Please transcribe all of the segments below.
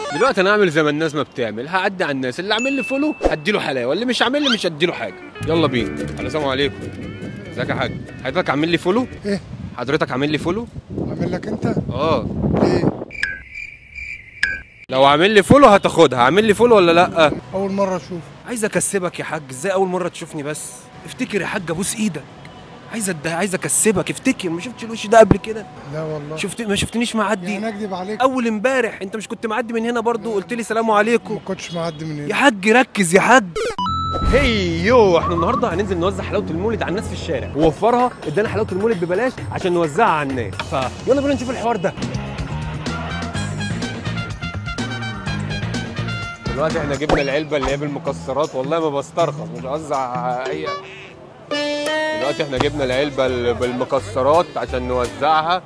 دلوقتي انا هعمل زي ما الناس ما بتعمل هعدي على الناس اللي عامل لي فولو هدي له حلاوه اللي مش عامل لي مش هدي له حاجه يلا بينا السلام عليكم ازيك يا حاج حضرتك عامل لي فولو ايه حضرتك عامل لي فولو عامل لك انت اه ليه لو عامل لي فولو هتاخدها عامل لي فولو ولا لا اول مره اشوف عايز اكسبك يا حاج ازاي اول مره تشوفني بس افتكر يا حاج ابوس ايدك عايز أد... عايز اكسبك افتكر ما شفتش الوش ده قبل كده لا والله شفت ما شفتنيش معدي يعني اكذب عليك اول امبارح انت مش كنت معدي من هنا برضو قلت لي سلام عليكم ما كنتش معدي من يا هنا حاج ركز يا حاج هي يو احنا النهارده هننزل نوزع حلاوه المولد على الناس في الشارع ووفرها ادانا حلاوه المولد ببلاش عشان نوزعها على الناس فيلا بينا نشوف الحوار ده دلوقتي احنا جبنا العلبه اللي هي بالمكسرات والله ما بسترخص مش اوزع اي دلوقتي احنا جبنا العلبه اللي بالمكسرات عشان نوزعها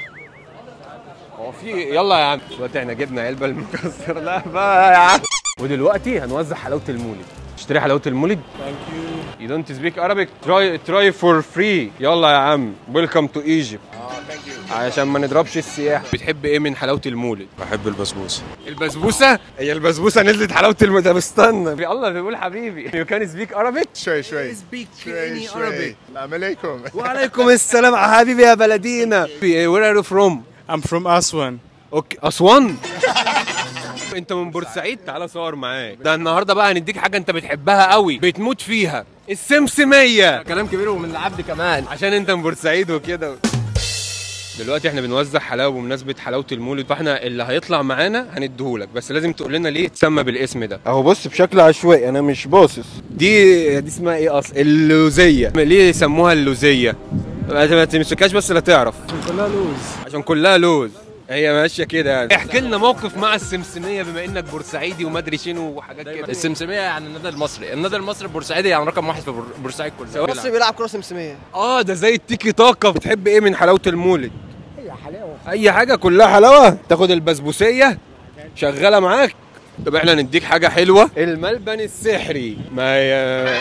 هو في يلا يا عم دلوقتي احنا جبنا علبه المكسر لا بقى يا عم ودلوقتي هنوزع حلاوه المولد اشتري حلاوه المولد You don't speak Arabic try try for free يلا يا عم welcome to Egypt عشان ما نضربش السياح بتحب ايه من حلاوه المولد بحب البسبوسه البسبوسه هي البسبوسه نزلت حلاوه المولد طب استنى الله بيقول حبيبي you can speak Arabic شوي شوي speak شوي any شوي السلام عليكم وعليكم السلام حبيبي يا بلدينا where are you from I'm from Aswan. اوكي اسوان انت من بورسعيد تعالى صور معاك ده النهارده بقى هنديك حاجه انت بتحبها قوي بتموت فيها السمسميه كلام كبير ومن العبد كمان عشان انت من بورسعيد وكده دلوقتي احنا بنوزع حلاوه بمناسبه حلاوه المولد فاحنا اللي هيطلع معانا هنديهولك بس لازم تقول لنا ليه اتسمى بالاسم ده اهو بص بشكل عشوائي انا مش باصص دي دي اسمها ايه اصلا اللوزيه ليه سموها اللوزيه ما ما تمسكهاش بس لا تعرف كلها لوز. عشان كلها لوز هي ماشيه كده يعني احكي لنا موقف مع السمسميه بما انك بورسعيدي وما ادري شنو وحاجات كده السمسميه يعني النادي المصري النادي المصري البورسعيدي يعني رقم واحد في بور- بورسعيد كله مصر بيلعب كرة سمسمية اه ده زي التيكي تاكا بتحب ايه من حلاوه المولد اي حلاوه اي حاجه كلها حلاوه تاخد البسبوسيه شغاله معاك طب احنا نديك حاجه حلوه الملبن السحري ما هي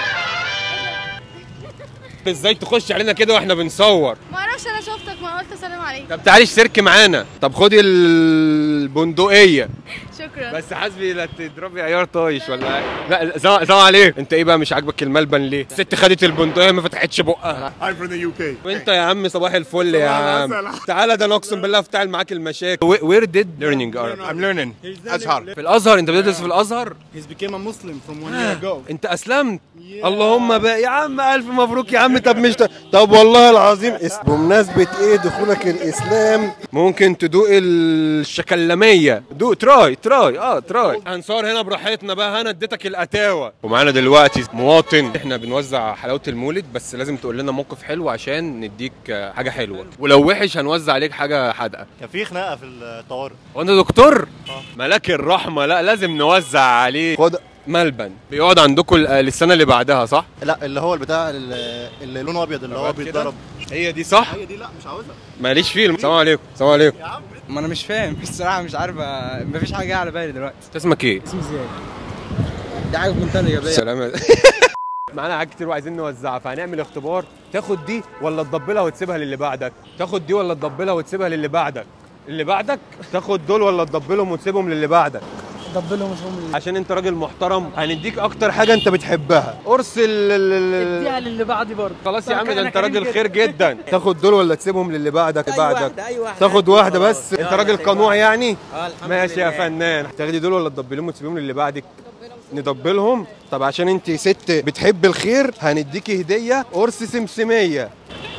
ازاي تخش علينا كده واحنا بنصور ما اعرفش انا شفتك ما قلت اسلم عليك طب تعالي اشتركي معانا طب خدي البندقيه شكرا بس حاسبي لا تضربي عيار طايش ولا حاجة. لا سلام سلام عليكم انت ايه بقى مش عاجبك الملبن ليه الست خدت البندقيه ما فتحتش بقها I'm from the UK وانت يا عم صباح الفل يا عم العسل. تعالى ده انا اقسم بالله افتعل معاك المشاكل وير ديد ليرنينج I'm learning أزهر في الازهر انت بتدرس في الازهر He's became a Muslim from one year ago. انت اسلمت اللهم بقى يا عم الف مبروك يا عم طب مش طب والله العظيم اس- بمناسبه ايه دخولك الاسلام ممكن تدوق الشكلميه دوق تراي تراي اه تراي هنصور هنا براحتنا بقى انا اديتك الاتاوه ومعانا دلوقتي مواطن احنا بنوزع حلاوه المولد بس لازم تقول لنا موقف حلو عشان نديك آه، حاجه حلوه ولو وحش هنوزع عليك حاجه حادقه كان في خناقه في الطوارئ وانت دكتور ملاك الرحمه لا لازم نوزع عليه خد ملبن بيقعد عندكم ال- السنه اللي بعدها صح لا اللي هو البتاع اللي اللي لونه ابيض اللي هو أبيض كده؟ بيتضرب هي دي صح هي دي لا مش عاوزها ماليش فيه السلام عليكم السلام عليكم ما انا مش فاهم الصراحه مش عارف آه، مفيش حاجه جايه على بالي دلوقتي انت اسمك ايه اسمي زياد دي حاجه في منتهى الايجابيه سلام معانا حاجات كتير وعايزين نوزعها فهنعمل اختبار تاخد دي ولا تضبلها وتسيبها للي بعدك تاخد دي ولا تضبلها وتسيبها للي بعدك اللي بعدك تاخد دول ولا تضبلهم وتسيبهم للي بعدك دبلهم وشهم عشان انت راجل محترم هنديك اكتر حاجه انت بتحبها قرص ال- ال- ال- اديها للي بعدي برضه خلاص يا عم ده أنا انت كريم راجل جدا. خير جدا تاخد دول ولا تسيبهم للي بعدك أي بعدك واحدة، أي واحدة. تاخد واحده خلاص. بس انت يلا راجل سيبها. قنوع يعني اه الحمد ماشي يا لله. فنان تاخدي دول ولا تضبليهم وتسيبيهم للي بعدك ندبلهم طب عشان انت ست بتحب الخير هنديكي هديه قرص سمسميه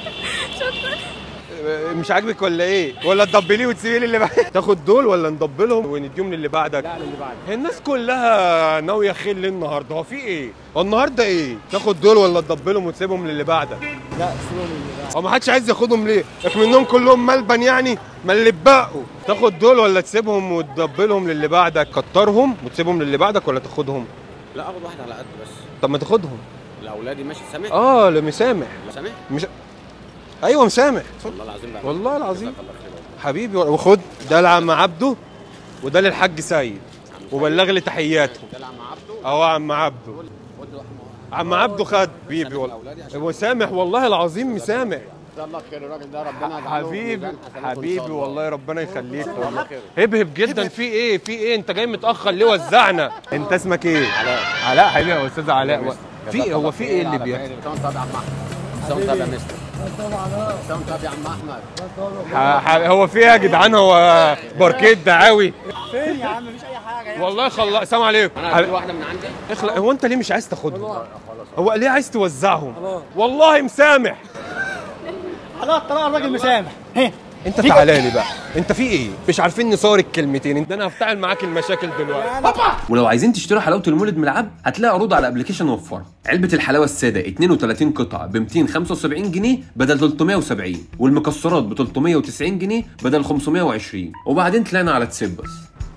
مش عاجبك ولا ايه؟ ولا تدبليه وتسيبيه للي بعدك؟ تاخد دول ولا ندبلهم ونديهم للي بعدك؟ لا للي بعدك هي الناس كلها ناويه خير ليه النهارده؟ هو في ايه؟ هو النهارده ايه؟ تاخد دول ولا تدبلهم وتسيبهم للي بعدك؟ لا سيبهم للي بعدي هو ما حدش عايز ياخدهم ليه؟ منهم كلهم ملبن يعني؟ ما اللي اتبقوا تاخد دول ولا تسيبهم وتدبلهم للي بعدك؟ كترهم وتسيبهم للي بعدك ولا تاخدهم؟ لا اخد واحد على قد بس طب ما تاخدهم لاولادي ماشي سامح اه لا مسامح سامح مش ايوه مسامح والله العظيم بقى والله العظيم جزاك الله خير. حبيبي وخد ده لعم عبده وده للحاج سيد وبلغ لي تحياته ده عم عبده اهو عم عبده خد واحد عم عبده خد بيبي والله وسامح والله العظيم مسامح حبيبي حبيبي والله ربنا يخليك والله هبهب جدا في ايه في ايه انت جاي متاخر ليه وزعنا انت اسمك ايه علاء علاء حبيبي يا استاذ علاء في إيه؟ هو في ايه اللي بيحصل ح- ح- هو في ايه يا جدعان هو باركيت دعاوي فين يا عم مفيش اي حاجه والله خلاص السلام عليكم انا واحده من عندي اخلق هو انت ليه مش عايز تاخدهم هو ليه عايز توزعهم والله مسامح خلاص طلع الراجل مسامح هي انت تعالى لي بقى انت في ايه مش عارفين نصار الكلمتين انت انا هفتعل معاك المشاكل دلوقتي ولو عايزين تشتروا حلاوه المولد من العب هتلاقي عروض على ابلكيشن وفرها علبه الحلاوه الساده 32 قطعه ب 275 جنيه بدل 370 والمكسرات ب 390 جنيه بدل 520 وبعدين طلعنا على تسبس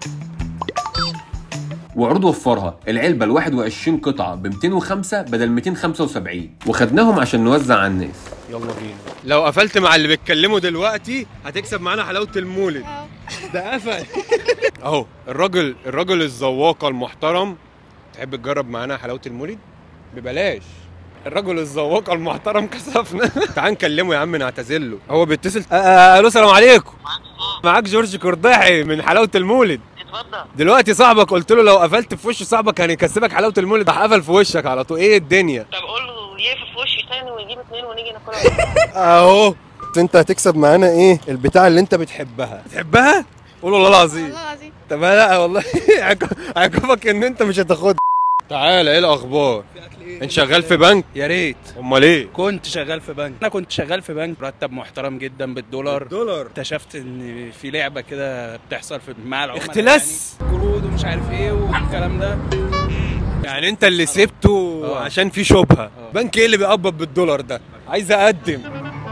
وعروض وفرها العلبه ال 21 قطعه ب 205 بدل 275 وخدناهم عشان نوزع على الناس يلا بينا لو قفلت مع اللي بيتكلموا دلوقتي هتكسب معانا حلاوه المولد اه ده قفل اهو الراجل الراجل الذواقه المحترم تحب تجرب معانا حلاوه المولد ببلاش الرجل الذواقه المحترم كسفنا تعال نكلمه يا عم نعتذر له هو بيتصل آه، آه، الو السلام عليكم معاك جورج كرداحي من حلاوه المولد اتفضل دلوقتي صاحبك قلت له لو قفلت في وش صاحبك هيكسبك حلاوه المولد راح قفل في وشك على طول ايه الدنيا طب قول له يقفل في وشي تاني ويجيب اتنين ونيجي ناكلها اهو انت هتكسب معانا ايه البتاع اللي انت بتحبها بتحبها قول والله العظيم والله العظيم طب لا والله عق- عقبك ان انت مش هتاخدها تعالى ايه الاخبار انت شغال في بنك يا ريت امال ايه كنت شغال في بنك انا كنت شغال في بنك مرتب محترم جدا بالدولار دولار اكتشفت ان في لعبه كده بتحصل في مع العملاء اختلاس يعني قروض ومش عارف ايه والكلام ده يعني انت اللي سبته آه. عشان في شبهه بنك ايه اللي بيقبض بالدولار ده عايز اقدم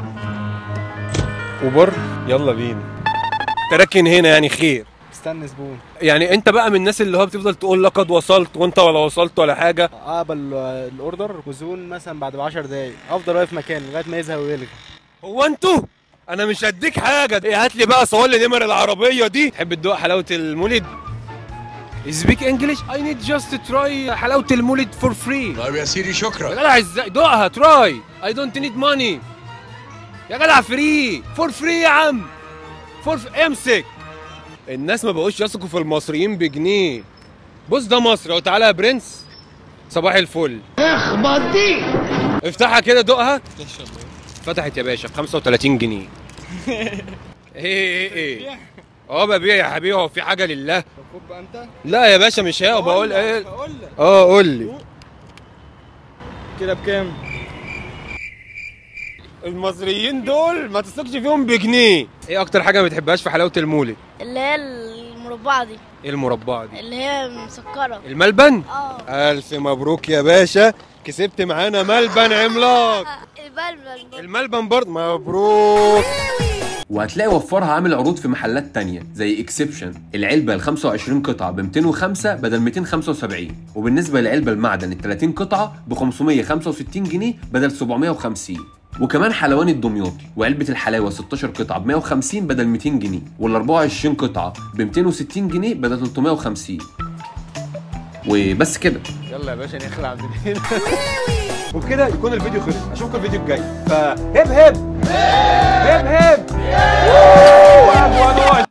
اوبر يلا بينا تراكن هنا يعني خير استنى زبون يعني انت بقى من الناس اللي هو بتفضل تقول لقد وصلت وانت ولا وصلت ولا حاجه اقبل الاوردر وزبون مثلا بعد 10 دقايق افضل واقف مكاني لغايه ما يزهق ويلغي هو انتوا انا مش هديك حاجه إيه، هات لي بقى صور لي نمر العربيه دي تحب تدوق حلاوه المولد سبيك انجلش اي نيد جاست تراي حلاوه المولد فور فري طيب يا سيدي يا شكرا جدع ازاي دوقها تراي اي دونت نيد ماني يا جدع فري فور فري يا عم فور ف... امسك الناس ما بقوش يثقوا في المصريين بجنيه بص ده مصر اهو تعالى يا برنس صباح الفل اخبط دي افتحها كده دوقها فتحت يا باشا ب 35 جنيه ايه ايه ايه اه ببيع يا حبيبي هو في حاجه لله خد بقى انت لا يا باشا مش هي بقول ايه اقول لك اه قول لي كده بكام المصريين دول ما تثقش فيهم بجنيه ايه اكتر حاجه ما بتحبهاش في حلاوه المولد اللي هي المربعة دي ايه المربعه دي اللي هي مسكرة الملبن اه الف مبروك يا باشا كسبت معانا ملبن عملاق البلبل الملبن برضه مبروك وهتلاقي وفرها عامل عروض في محلات تانية زي اكسبشن العلبة ال 25 قطعة ب 205 بدل 275 وبالنسبة للعلبة المعدن ال 30 قطعة ب 565 جنيه بدل 750 وكمان حلواني الدمياطي وعلبة الحلاوة 16 قطعة ب 150 بدل 200 جنيه وال 24 قطعة ب 260 جنيه بدل 350 وبس كده يلا يا باشا نخلع من هنا وبكده يكون الفيديو خلص اشوفكم الفيديو الجاي فهب هب هب هب